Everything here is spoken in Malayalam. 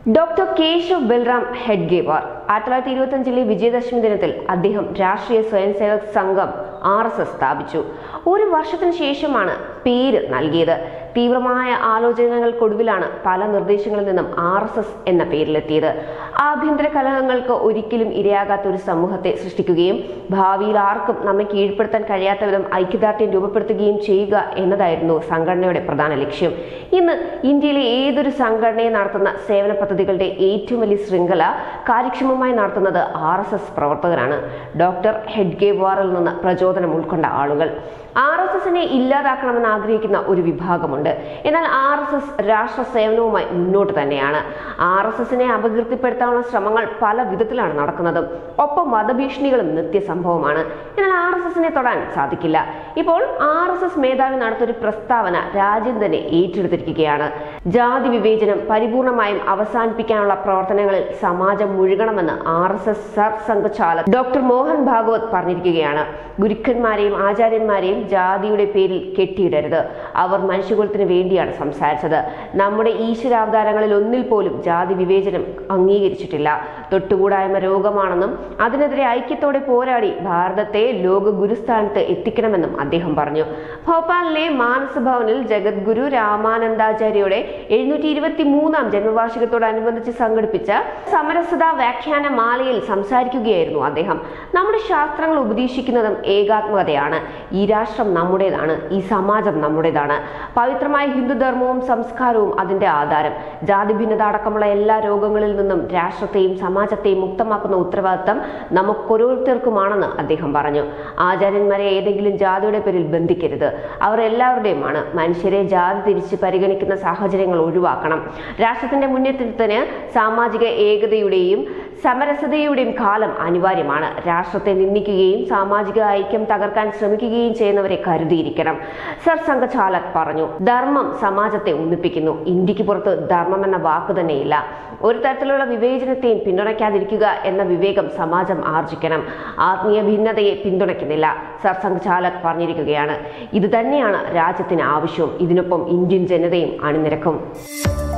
ഡോക്ടർ കേശവ് ബൽറാം ഹെഡ്ഗേവാർ ആയിരത്തി തൊള്ളായിരത്തി ഇരുപത്തഞ്ചിലെ വിജയദശമി ദിനത്തിൽ അദ്ദേഹം രാഷ്ട്രീയ സ്വയംസേവക് സംഘം ആർ എസ് എസ് സ്ഥാപിച്ചു ഒരു വർഷത്തിന് ശേഷമാണ് പേര് നൽകിയത് തീവ്രമായ ആലോചനകൾക്കൊടുവിലാണ് പല നിർദ്ദേശങ്ങളിൽ നിന്നും ആർ എസ് എസ് എന്ന പേരിലെത്തിയത് ആഭ്യന്തര കലഹങ്ങൾക്ക് ഒരിക്കലും ഇരയാകാത്ത ഒരു സമൂഹത്തെ സൃഷ്ടിക്കുകയും ഭാവിയിൽ ആർക്കും നമ്മെ കീഴ്പ്പെടുത്താൻ കഴിയാത്ത വിധം ഐക്യദാർഢ്യം രൂപപ്പെടുത്തുകയും ചെയ്യുക എന്നതായിരുന്നു സംഘടനയുടെ പ്രധാന ലക്ഷ്യം ഇന്ന് ഇന്ത്യയിലെ ഏതൊരു സംഘടനയെ നടത്തുന്ന സേവന പദ്ധതികളുടെ ഏറ്റവും വലിയ ശൃംഖല കാര്യക്ഷമമായി നടത്തുന്നത് ആർ എസ് എസ് പ്രവർത്തകരാണ് ഡോക്ടർ ഹെഡ്ഗേവാറിൽ നിന്ന് പ്രചോദനം ഉൾക്കൊണ്ട ആളുകൾ ആർ എസ് എസിനെ ഇല്ലാതാക്കണമെന്ന് ആഗ്രഹിക്കുന്ന ഒരു വിഭാഗമുണ്ട് എന്നാൽ ആർ എസ് എസ് രാഷ്ട്ര സേവനവുമായി മുന്നോട്ട് തന്നെയാണ് ആർ എസ് എസിനെ അപകീർത്തിപ്പെടുത്താനുള്ള ശ്രമങ്ങൾ പല വിധത്തിലാണ് നടക്കുന്നത് ഒപ്പം വധഭീഷണികളും നിത്യസംഭവമാണ് എന്നാൽ ആർ എസ് എസിനെ തൊടാൻ സാധിക്കില്ല ഇപ്പോൾ ആർ എസ് എസ് മേധാവി നടത്തൊരു പ്രസ്താവന രാജ്യം തന്നെ ഏറ്റെടുത്തിരിക്കുകയാണ് ജാതി വിവേചനം പരിപൂർണമായും അവസാനിപ്പിക്കാനുള്ള പ്രവർത്തനങ്ങളിൽ സമാജം മുഴുകണമെന്ന് R S S Sarsanghchalak doctor Mohan Bhagwat പറഞ്ഞിരിക്കുകയാണ് ഗുരുക്കന്മാരെയും ആചാര്യന്മാരെയും ജാതിയുടെ പേരിൽ കെട്ടിയിടരുത് അവർ മനുഷ്യകുലത്തിന് വേണ്ടിയാണ് സംസാരിച്ചത് നമ്മുടെ ഈശ്വരാവതാരങ്ങളിൽ ഒന്നിൽ പോലും ജാതി വിവേചനം അംഗീകരിച്ചിട്ടില്ല തൊട്ടുകൂടായ്മ രോഗമാണെന്നും അതിനെതിരെ ഐക്യത്തോടെ പോരാടി ഭാരതത്തെ ലോക ഗുരുസ്ഥാനത്ത് എത്തിക്കണമെന്നും അദ്ദേഹം പറഞ്ഞു ഭോപ്പാലിലെ മാനസ് ഭവനിൽ ജഗദ്ഗുരു രാമാനന്ദാചാര്യയുടെ എഴുന്നൂറ്റി ഇരുപത്തി മൂന്നാം ജന്മവാർഷികത്തോടനുബന്ധിച്ച് സംഘടിപ്പിച്ച സമരസത വ്യാഖ്യാന മാലയിൽ സംസാരിക്കുകയായിരുന്നു അദ്ദേഹം നമ്മുടെ ശാസ്ത്രങ്ങൾ ഉപദേശിക്കുന്നതും ഏകാത്മകതയാണ് ഈ രാഷ്ട്രം നമ്മുടേതാണ് ഈ സമാജം നമ്മുടേതാണ് പവിത്രമായ ഹിന്ദുധർമ്മവും സംസ്കാരവും അതിന്റെ ആധാരം ജാതി ഭിന്നത അടക്കമുള്ള എല്ലാ രോഗങ്ങളിൽ നിന്നും രാഷ്ട്രത്തെയും സമാജത്തെയും മുക്തമാക്കുന്ന ഉത്തരവാദിത്തം നമുക്കോരോരുത്തർക്കുമാണെന്ന് അദ്ദേഹം പറഞ്ഞു ആചാര്യന്മാരെ ഏതെങ്കിലും ജാതിയുടെ പേരിൽ ബന്ധിക്കരുത് അവർ എല്ലാവരുടെയുമാണ് മനുഷ്യരെ ജാതി തിരിച്ച് പരിഗണിക്കുന്ന സാഹചര്യങ്ങൾ ഒഴിവാക്കണം രാഷ്ട്രത്തിന്റെ മുന്നേറ്റത്തിന് സാമാജിക ഏകതയുടെയും സമരസതയുടെയും കാലം അനിവാര്യമാണ് രാഷ്ട്രത്തെ നിന്ദിക്കുകയും സാമാജിക ഐക്യം തകർക്കാൻ ശ്രമിക്കുകയും ചെയ്യുന്നവരെ കരുതിയിരിക്കണം സർ സംഘചാലക് പറഞ്ഞു ധർമ്മം സമാജത്തെ ഒന്നിപ്പിക്കുന്നു ഇന്ത്യക്ക് പുറത്ത് ധർമ്മം എന്ന വാക്ക് തന്നെയില്ല ഒരു തരത്തിലുള്ള വിവേചനത്തെയും പിന്തുണയ്ക്കാതിരിക്കുക എന്ന വിവേകം സമാജം ആർജിക്കണം ആത്മീയ ഭിന്നതയെ പിന്തുണയ്ക്കുന്നില്ല സർ സംഘചാലക് പറഞ്ഞിരിക്കുകയാണ് ഇത് തന്നെയാണ് രാജ്യത്തിന് ആവശ്യവും ഇതിനൊപ്പം ഇന്ത്യൻ ജനതയും അണിനിരക്കും